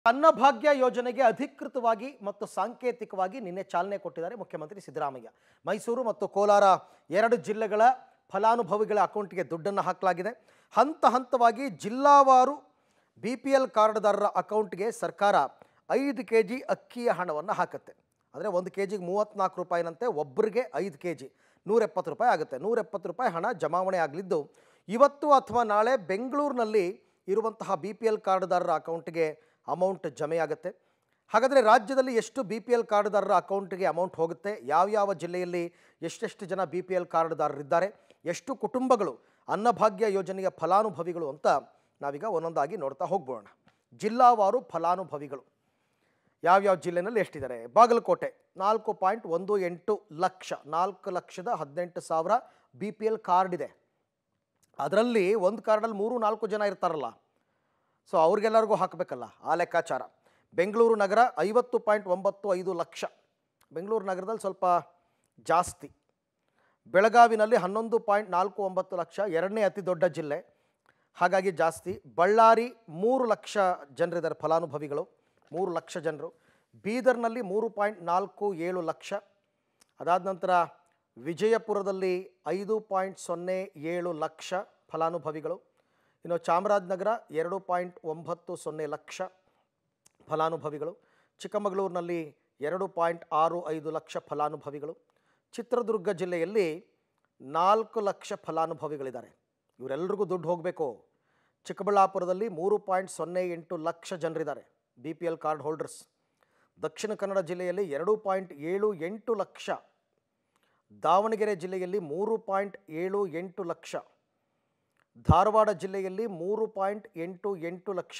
ಅನ್ನಭಾಗ್ಯ ಯೋಜನೆಗೆ ಅಧಿಕೃತವಾಗಿ ಮತ್ತು ಸಾಂಕೇತಿಕವಾಗಿ ನಿನ್ನೆ ಚಾಲನೆ ಕೊಟ್ಟಿದ್ದಾರೆ ಮುಖ್ಯಮಂತ್ರಿ ಸಿದ್ದರಾಮಯ್ಯ ಮೈಸೂರು ಮತ್ತು ಕೋಲಾರ ಎರಡು ಜಿಲ್ಲೆಗಳ ಫಲಾನುಭವಿಗಳ ಅಕೌಂಟ್ಗೆ ದುಡ್ಡನ್ನು ಹಾಕಲಾಗಿದೆ ಹಂತ ಹಂತವಾಗಿ ಜಿಲ್ಲಾವಾರು ಬಿ ಪಿ ಎಲ್ ಕಾರ್ಡ್ದಾರರ ಅಕೌಂಟ್ಗೆ ಸರ್ಕಾರ ಐದು ಕೆ ಜಿ ಅಕ್ಕಿಯ ಹಣವನ್ನು ಹಾಕುತ್ತೆ ಅಂದರೆ ಒಂದು ಕೆ ಜಿಗೆ ಮೂವತ್ತ್ನಾಲ್ಕು ರೂಪಾಯಿನಂತೆ ಒಬ್ಬರಿಗೆ ಐದು ಕೆ ಜಿ ನೂರೆಪ್ಪತ್ತು ರೂಪಾಯಿ ಆಗುತ್ತೆ ನೂರೆಪ್ಪತ್ತು ರೂಪಾಯಿ ಹಣ ಜಮಾವಣೆ ಆಗಲಿದ್ದು ಇವತ್ತು ಅಥವಾ ನಾಳೆ ಬೆಂಗಳೂರಿನಲ್ಲಿ ಇರುವಂತಹ ಬಿ ಪಿ ಎಲ್ ಕಾರ್ಡ್ದಾರರ ಅಕೌಂಟ್ಗೆ ಅಮೌಂಟ್ ಜಮೆಯಾಗುತ್ತೆ ಹಾಗಾದರೆ ರಾಜ್ಯದಲ್ಲಿ ಎಷ್ಟು ಬಿ ಪಿ ಎಲ್ ಕಾರ್ಡ್ದಾರರ ಅಕೌಂಟ್ಗೆ ಅಮೌಂಟ್ ಹೋಗುತ್ತೆ ಯಾವ್ಯಾವ ಜಿಲ್ಲೆಯಲ್ಲಿ ಎಷ್ಟೆಷ್ಟು ಜನ ಬಿ ಪಿ ಎಲ್ ಕಾರ್ಡ್ದಾರರಿದ್ದಾರೆ ಎಷ್ಟು ಕುಟುಂಬಗಳು ಅನ್ನಭಾಗ್ಯ ಯೋಜನೆಯ ಫಲಾನುಭವಿಗಳು ಅಂತ ನಾವೀಗ ಒಂದೊಂದಾಗಿ ನೋಡ್ತಾ ಹೋಗ್ಬೋಣ ಜಿಲ್ಲಾವಾರು ಫಲಾನುಭವಿಗಳು ಯಾವ್ಯಾವ ಜಿಲ್ಲೆನಲ್ಲಿ ಎಷ್ಟಿದ್ದಾರೆ ಬಾಗಲಕೋಟೆ ನಾಲ್ಕು ಪಾಯಿಂಟ್ ಒಂದು ಎಂಟು ಲಕ್ಷ ನಾಲ್ಕು ಲಕ್ಷದ ಹದಿನೆಂಟು ಸಾವಿರ ಬಿ ಪಿ ಎಲ್ ಕಾರ್ಡ್ ಇದೆ ಅದರಲ್ಲಿ ಒಂದು ಕಾರ್ಡಲ್ಲಿ ಮೂರು ನಾಲ್ಕು ಜನ ಇರ್ತಾರಲ್ಲ ಸೊ ಅವ್ರಿಗೆಲ್ಲರಿಗೂ ಹಾಕಬೇಕಲ್ಲ ಆ ಲೆಕ್ಕಾಚಾರ ಬೆಂಗಳೂರು ನಗರ ಐವತ್ತು ಪಾಯಿಂಟ್ ಒಂಬತ್ತು ಐದು ಲಕ್ಷ ಬೆಂಗಳೂರು ನಗರದಲ್ಲಿ ಸ್ವಲ್ಪ ಜಾಸ್ತಿ ಬೆಳಗಾವಿನಲ್ಲಿ ಹನ್ನೊಂದು ಪಾಯಿಂಟ್ ನಾಲ್ಕು ಒಂಬತ್ತು ಲಕ್ಷ ಎರಡನೇ ಅತಿ ದೊಡ್ಡ ಜಿಲ್ಲೆ ಹಾಗಾಗಿ ಜಾಸ್ತಿ ಬಳ್ಳಾರಿ ಮೂರು ಲಕ್ಷ ಜನರಿದ್ದಾರೆ ಫಲಾನುಭವಿಗಳು ಮೂರು ಲಕ್ಷ ಜನರು ಬೀದರ್ನಲ್ಲಿ ಮೂರು ಪಾಯಿಂಟ್ ನಾಲ್ಕು ಏಳು ಲಕ್ಷ ಅದಾದ ನಂತರ ವಿಜಯಪುರದಲ್ಲಿ ಐದು ಪಾಯಿಂಟ್ ಸೊನ್ನೆ ಏಳು ಲಕ್ಷ ಫಲಾನುಭವಿಗಳು ಇನ್ನು ಚಾಮರಾಜನಗರ ಎರಡು ಪಾಯಿಂಟ್ ಒಂಬತ್ತು ಸೊನ್ನೆ ಲಕ್ಷ ಫಲಾನುಭವಿಗಳು ಚಿಕ್ಕಮಗಳೂರಿನಲ್ಲಿ ಎರಡು ಪಾಯಿಂಟ್ ಆರು ಐದು ಲಕ್ಷ ಫಲಾನುಭವಿಗಳು ಚಿತ್ರದುರ್ಗ ಜಿಲ್ಲೆಯಲ್ಲಿ ನಾಲ್ಕು ಲಕ್ಷ ಫಲಾನುಭವಿಗಳಿದ್ದಾರೆ ಇವರೆಲ್ಲರಿಗೂ ದುಡ್ಡು ಹೋಗಬೇಕು ಚಿಕ್ಕಬಳ್ಳಾಪುರದಲ್ಲಿ ಮೂರು ಪಾಯಿಂಟ್ ಸೊನ್ನೆ ಎಂಟು ಲಕ್ಷ ಜನರಿದ್ದಾರೆ B P L card holders Dakshina Kannada ಜಿಲ್ಲೆಯಲ್ಲಿ ಎರಡು ಪಾಯಿಂಟ್ ಏಳು ಎಂಟು ಲಕ್ಷ ದಾವಣಗೆರೆ ಜಿಲ್ಲೆಯಲ್ಲಿ ಮೂರು ಪಾಯಿಂಟ್ ಏಳು ಎಂಟು ಲಕ್ಷ ಧಾರವಾಡ ಜಿಲ್ಲೆಯಲ್ಲಿ ಮೂರು ಪಾಯಿಂಟ್ ಎಂಟು ಎಂಟು ಲಕ್ಷ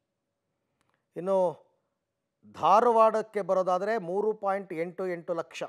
ಇನ್ನು ಧಾರವಾಡಕ್ಕೆ ಬರೋದಾದರೆ ಮೂರು ಪಾಯಿಂಟ್ ಎಂಟು ಎಂಟು ಲಕ್ಷ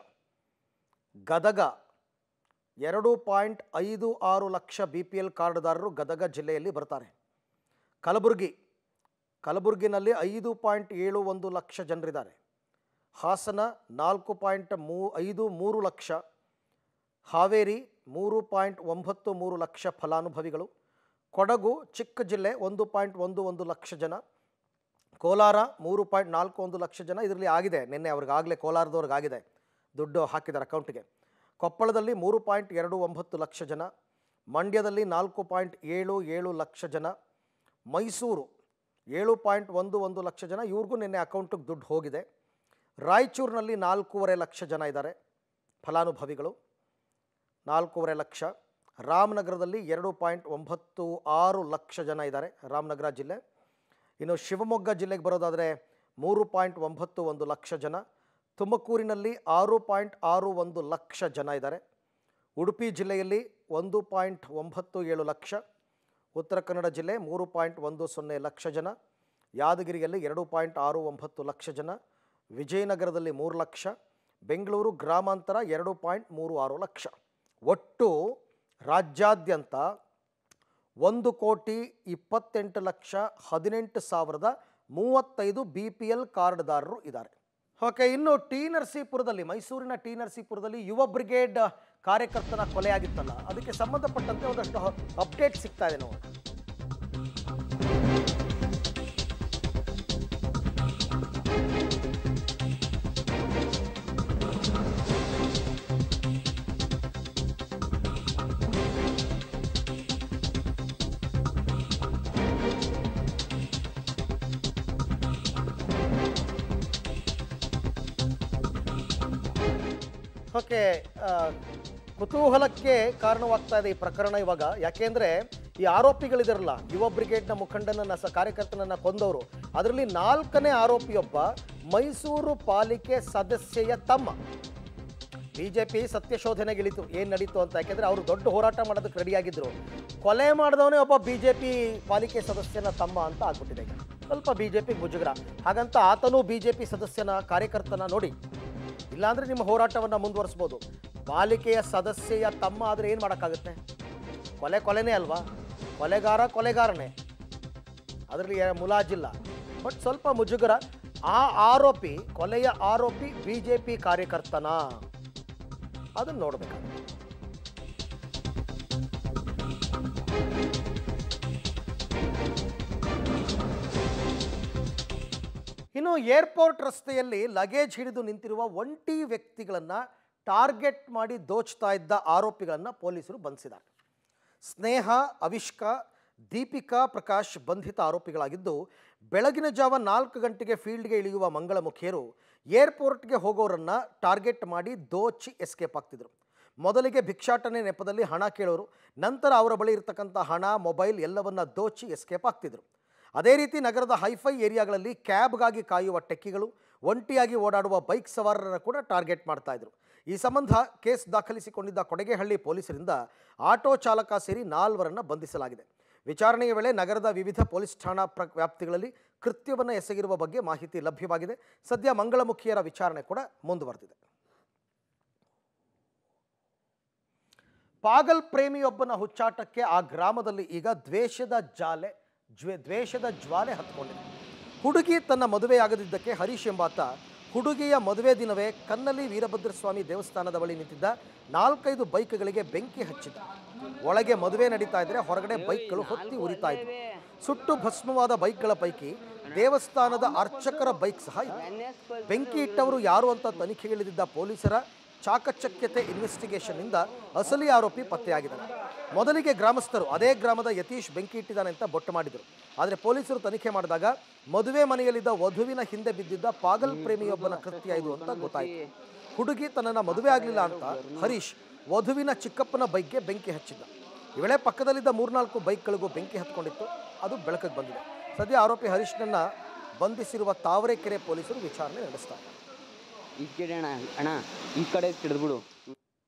ಗದಗ ಎರಡು ಪಾಯಿಂಟ್ ಐದು ಆರು ಲಕ್ಷ ಬಿ ಪಿ ಎಲ್ ಕಾರ್ಡ್ದಾರರು ಗದಗ ಜಿಲ್ಲೆಯಲ್ಲಿ ಬರ್ತಾರೆ ಕಲಬುರಗಿ ಕಲಬುರಗಿನಲ್ಲಿ ಐದು ಪಾಯಿಂಟ್ ಏಳು ಒಂದು ಲಕ್ಷ ಜನರಿದ್ದಾರೆ ಹಾಸನ ನಾಲ್ಕು ಪಾಯಿಂಟ್ ಮೂ ಐದು ಮೂರು ಲಕ್ಷ ಹಾವೇರಿ ಮೂರು ಪಾಯಿಂಟ್ ಒಂಬತ್ತು ಮೂರು ಲಕ್ಷ ಫಲಾನುಭವಿಗಳು ಕೊಡಗು ಚಿಕ್ಕ ಜಿಲ್ಲೆ ಒಂದು ಪಾಯಿಂಟ್ ಒಂದು ಒಂದು ಲಕ್ಷ ಜನ ಕೋಲಾರ ಮೂರು ಪಾಯಿಂಟ್ ನಾಲ್ಕು ಒಂದು ಲಕ್ಷ ಜನ ಇದರಲ್ಲಿ ಆಗಿದೆ ನಿನ್ನೆ ಅವ್ರಿಗಾಗಲೇ ಕೋಲಾರದವ್ರಿಗಾಗಿದೆ ದುಡ್ಡು ಹಾಕಿದ್ದಾರೆ ಅಕೌಂಟ್ಗೆ ಕೊಪ್ಪಳದಲ್ಲಿ ಮೂರು ಪಾಯಿಂಟ್ ಎರಡು ಒಂಬತ್ತು ಲಕ್ಷ ಜನ ಮಂಡ್ಯದಲ್ಲಿ ನಾಲ್ಕು ಪಾಯಿಂಟ್ ಏಳು ಏಳು ಲಕ್ಷ ಜನ ಮೈಸೂರು ಏಳು ಪಾಯಿಂಟ್ ಒಂದು ಒಂದು ಲಕ್ಷ ಜನ ಇವ್ರಿಗೂ ನಿನ್ನೆ ಅಕೌಂಟಿಗೆ ದುಡ್ಡು ಹೋಗಿದೆ ರಾಯಚೂರಿನಲ್ಲಿ ನಾಲ್ಕೂವರೆ ಲಕ್ಷ ಜನ ಇದ್ದಾರೆ ಫಲಾನುಭವಿಗಳು ನಾಲ್ಕೂವರೆ ಲಕ್ಷ ರಾಮನಗರದಲ್ಲಿ ಎರಡು ಪಾಯಿಂಟ್ ಒಂಬತ್ತು ಆರು ಲಕ್ಷ ಜನ ಇದ್ದಾರೆ ರಾಮನಗರ ಜಿಲ್ಲೆ ಇನ್ನು ಶಿವಮೊಗ್ಗ ಜಿಲ್ಲೆಗೆ ಬರೋದಾದರೆ ಮೂರು ಪಾಯಿಂಟ್ ಒಂಬತ್ತು ಒಂದು ಲಕ್ಷ ಜನ ತುಮಕೂರಿನಲ್ಲಿ ಆರು ಪಾಯಿಂಟ್ ಆರು ಒಂದು ಲಕ್ಷ ಜನ ಇದ್ದಾರೆ ಉಡುಪಿ ಜಿಲ್ಲೆಯಲ್ಲಿ ಒಂದು ಪಾಯಿಂಟ್ ಒಂಬತ್ತು ಏಳು ಲಕ್ಷ ಉತ್ತರ ಕನ್ನಡ ಜಿಲ್ಲೆ ಮೂರು ಪಾಯಿಂಟ್ ಒಂದು ಸೊನ್ನೆ ಲಕ್ಷ ಜನ ಯಾದಗಿರಿಯಲ್ಲಿ ಎರಡು ಪಾಯಿಂಟ್ ಆರು ಒಂಬತ್ತು ಲಕ್ಷ ಜನ ವಿಜಯನಗರದಲ್ಲಿ ಮೂರು ಲಕ್ಷ ಬೆಂಗಳೂರು ಗ್ರಾಮಾಂತರ ಎರಡು ಪಾಯಿಂಟ್ ಮೂರು ಆರು ಲಕ್ಷ ಒಟ್ಟು ರಾಜ್ಯಾದ್ಯಂತ ಒಂದು ಕೋಟಿ ಇಪ್ಪತ್ತೆಂಟು ಲಕ್ಷ ಹದಿನೆಂಟು ಸಾವಿರದ ಮೂವತ್ತೈದು ಬಿ ಪಿ ಎಲ್ ಕಾರ್ಡ್ದಾರರು ಇದ್ದಾರೆ ಓಕೆ ಇನ್ನು ಟಿ ನರಸೀಪುರದಲ್ಲಿ ಮೈಸೂರಿನ ಟಿ ನರಸೀಪುರದಲ್ಲಿ ಯುವ ಬ್ರಿಗೇಡ್ ಕಾರ್ಯಕರ್ತನ ಕೊಲೆಯಾಗಿತ್ತಲ್ಲ ಅದಕ್ಕೆ ಸಂಬಂಧಪಟ್ಟಂತೆ ಒಂದಷ್ಟು ಅಪ್ಡೇಟ್ ಸಿಗ್ತಾ ಇದೆ ನೋಡಿ ಓಕೆ ಆ, ಕುತೂಹಲಕ್ಕೆ ಕಾರಣವಾಗ್ತಾ ಇದೆ ಈ ಪ್ರಕರಣ ಇವಾಗ ಯಾಕೆಂದ್ರೆ ಈ ಆರೋಪಿಗಳಿದಾರಲ್ಲ ಯುವ ಬ್ರಿಗೇಡ್ನ ಮುಖಂಡನನ್ನ ಸ ಕಾರ್ಯಕರ್ತನನ್ನ ಕೊಂದವರು ಅದರಲ್ಲಿ ನಾಲ್ಕನೇ ಆರೋಪಿಯೊಬ್ಬ ಮೈಸೂರು ಪಾಲಿಕೆ ಸದಸ್ಯೆಯ ತಮ್ಮ ಬಿಜೆಪಿ ಸತ್ಯಶೋಧನೆಗಿಳಿತು ಏನು ನಡೀತು ಅಂತ ಯಾಕೆಂದ್ರೆ ಅವರು ದೊಡ್ಡ ಹೋರಾಟ ಮಾಡೋದಕ್ಕೆ ರೆಡಿಯಾಗಿದ್ರು ಕೊಲೆ ಮಾಡಿದವನೇ ಒಬ್ಬ ಬಿಜೆಪಿ ಪಾಲಿಕೆ ಸದಸ್ಯನ ತಮ್ಮ ಅಂತ ಆಗ್ಬಿಟ್ಟಿದೆ ಈಗ ಸ್ವಲ್ಪ ಬಿಜೆಪಿ ಮುಜುಗರ ಹಾಗಂತ ಆತನೂ ಬಿಜೆಪಿ ಸದಸ್ಯನ ಕಾರ್ಯಕರ್ತನ ನೋಡಿ ಇಲ್ಲಾಂದ್ರೆ ನಿಮ್ಮ ಹೋರಾಟವನ್ನು ಮುಂದುವರಿಸ್ಬೋದು ಪಾಲಿಕೆಯ ಸದಸ್ಯೆಯ ತಮ್ಮ ಆದರೆ ಏನು ಮಾಡೋಕ್ಕಾಗುತ್ತೆ ಕೊಲೆ ಕೊಲೆನೇ ಅಲ್ವಾ ಕೊಲೆಗಾರ ಕೊಲೆಗಾರನೇ ಅದರಲ್ಲಿ ಯಾ- ಮುಲಾಜಿಲ್ಲ ಬಟ್ ಸ್ವಲ್ಪ ಮುಜುಗರ ಆ ಆರೋಪಿ ಕೊಲೆಯ ಆರೋಪಿ ಬಿ ಜೆ ಪಿ ಕಾರ್ಯಕರ್ತನ ಅದನ್ನು ನೋಡಬೇಕಾಗುತ್ತೆ ಇನ್ನು ಏರ್ಪೋರ್ಟ್ ರಸ್ತೆಯಲ್ಲಿ ಲಗೇಜ್ ಹಿಡಿದು ನಿಂತಿರುವ ಒಂಟಿ ವ್ಯಕ್ತಿಗಳನ್ನು ಟಾರ್ಗೆಟ್ ಮಾಡಿ ದೋಚ್ತಾ ಇದ್ದ ಆರೋಪಿಗಳನ್ನು ಪೊಲೀಸರು ಬಂಧಿಸಿದ್ದಾರೆ ಸ್ನೇಹ ಅವಿಷ್ಕ ದೀಪಿಕಾ ಪ್ರಕಾಶ್ ಬಂಧಿತ ಆರೋಪಿಗಳಾಗಿದ್ದು ಬೆಳಗಿನ ಜಾವ ನಾಲ್ಕು ಗಂಟೆಗೆ ಫೀಲ್ಡ್ಗೆ ಇಳಿಯುವ ಮಂಗಳಮುಖಿಯರು ಏರ್ಪೋರ್ಟ್ಗೆ ಹೋಗೋರನ್ನ ಟಾರ್ಗೆಟ್ ಮಾಡಿ ದೋಚಿ ಎಸ್ಕೇಪ್ ಆಗ್ತಿದ್ರು ಮೊದಲಿಗೆ ಭಿಕ್ಷಾಟನೆ ನೆಪದಲ್ಲಿ ಹಣ ಕೇಳೋರು ನಂತರ ಅವರ ಬಳಿ ಇರತಕ್ಕಂಥ ಹಣ ಮೊಬೈಲ್ ಎಲ್ಲವನ್ನ ದೋಚಿ ಎಸ್ಕೇಪ್ ಆಗ್ತಿದ್ರು ಅದೇ ರೀತಿ ನಗರದ ಹೈಫೈ ಏರಿಯಾಗಳಲ್ಲಿ ಕ್ಯಾಬ್ಗಾಗಿ ಕಾಯುವ ಟೆಕ್ಕಿಗಳು ಒಂಟಿಯಾಗಿ ಓಡಾಡುವ ಬೈಕ್ ಸವಾರರನ್ನು ಕೂಡ ಟಾರ್ಗೆಟ್ ಮಾಡ್ತಾ ಇದ್ರು ಈ ಸಂಬಂಧ ಕೇಸ್ ದಾಖಲಿಸಿಕೊಂಡಿದ್ದ ಕೊಡಗೇಹಳ್ಳಿ ಪೊಲೀಸರಿಂದ ಆಟೋ ಚಾಲಕ ಸೇರಿ ನಾಲ್ವರನ್ನು ಬಂಧಿಸಲಾಗಿದೆ ವಿಚಾರಣೆಯ ವೇಳೆ ನಗರದ ವಿವಿಧ ಪೊಲೀಸ್ ಠಾಣಾ ಪ್ರ ವ್ಯಾಪ್ತಿಗಳಲ್ಲಿ ಕೃತ್ಯವನ್ನು ಎಸಗಿರುವ ಬಗ್ಗೆ ಮಾಹಿತಿ ಲಭ್ಯವಾಗಿದೆ ಸದ್ಯ ಮಂಗಳಮುಖಿಯರ ವಿಚಾರಣೆ ಕೂಡ ಮುಂದುವರೆದಿದೆ ಪಾಗಲ್ ಪ್ರೇಮಿಯೊಬ್ಬನ ಹುಚ್ಚಾಟಕ್ಕೆ ಆ ಗ್ರಾಮದಲ್ಲಿ ಈಗ ದ್ವೇಷದ ಜಾಲೆ ಜ್ವೆ ದ್ವೇಷದ ಜ್ವಾಲೆ ಹತ್ಕೊಂಡಿದೆ ಹುಡುಗಿ ತನ್ನ ಮದುವೆಯಾಗದಿದ್ದಕ್ಕೆ ಹರೀಶ್ ಎಂಬಾತ ಹುಡುಗಿಯ ಮದುವೆ ದಿನವೇ ಕನ್ನಲಿ ವೀರಭದ್ರಸ್ವಾಮಿ ದೇವಸ್ಥಾನದ ಬಳಿ ನಿಂತಿದ್ದ ನಾಲ್ಕೈದು ಬೈಕ್ಗಳಿಗೆ ಬೆಂಕಿ ಹಚ್ಚಿದ್ದ ಒಳಗೆ ಮದುವೆ ನಡೀತಾ ಇದ್ರೆ ಹೊರಗಡೆ ಬೈಕ್ಗಳು ಹೊತ್ತಿ ಉರಿತಾ ಇದ್ವು ಸುಟ್ಟು ಭಸ್ಮವಾದ ಬೈಕ್ಗಳ ಪೈಕಿ ದೇವಸ್ಥಾನದ ಅರ್ಚಕರ ಬೈಕ್ ಸಹ ಇದೆ ಬೆಂಕಿ ಇಟ್ಟವರು ಯಾರು ಅಂತ ತನಿಖೆಗಿಳಿದಿದ್ದ ಪೊಲೀಸರ ಚಾಕಚಕ್ಯತೆ ಇನ್ವೆಸ್ಟಿಗೇಷನ್ನಿಂದ ಅಸಲಿ ಆರೋಪಿ ಪತ್ತೆಯಾಗಿದ್ದಾನೆ ಮೊದಲಿಗೆ ಗ್ರಾಮಸ್ಥರು ಅದೇ ಗ್ರಾಮದ ಯತೀಶ್ ಬೆಂಕಿ ಇಟ್ಟಿದ್ದಾನೆ ಅಂತ ಬೊಟ್ಟು ಮಾಡಿದರು ಆದರೆ ಪೊಲೀಸರು ತನಿಖೆ ಮಾಡಿದಾಗ ಮದುವೆ ಮನೆಯಲ್ಲಿದ್ದ ವಧುವಿನ ಹಿಂದೆ ಬಿದ್ದಿದ್ದ ಪಾಗಲ್ ಪ್ರೇಮಿಯೊಬ್ಬನ ಕೃತ್ಯ ಇದು ಅಂತ ಗೊತ್ತಾಯಿತು ಹುಡುಗಿ ತನ್ನನ್ನು ಮದುವೆ ಆಗಲಿಲ್ಲ ಅಂತ ಹರೀಶ್ ವಧುವಿನ ಚಿಕ್ಕಪ್ಪನ ಬೈಕ್ಗೆ ಬೆಂಕಿ ಹಚ್ಚಿದ್ದ ಈ ವೇಳೆ ಪಕ್ಕದಲ್ಲಿದ್ದ ಮೂರ್ನಾಲ್ಕು ಬೈಕ್ಗಳಿಗೂ ಬೆಂಕಿ ಹತ್ಕೊಂಡಿತ್ತು ಅದು ಬೆಳಕಿಗೆ ಬಂದಿದೆ ಸದ್ಯ ಆರೋಪಿ ಹರೀಶ್ನನ್ನ ಬಂಧಿಸಿರುವ ತಾವರೆಕೆರೆ ಪೊಲೀಸರು ವಿಚಾರಣೆ ನಡೆಸ್ತಾರೆ ಈ ಕಡೆ ಅಣ್ಣ ಅಣ್ಣ ಈ ಕಡೆ ತಿಡ್ದ್ಬಿಡು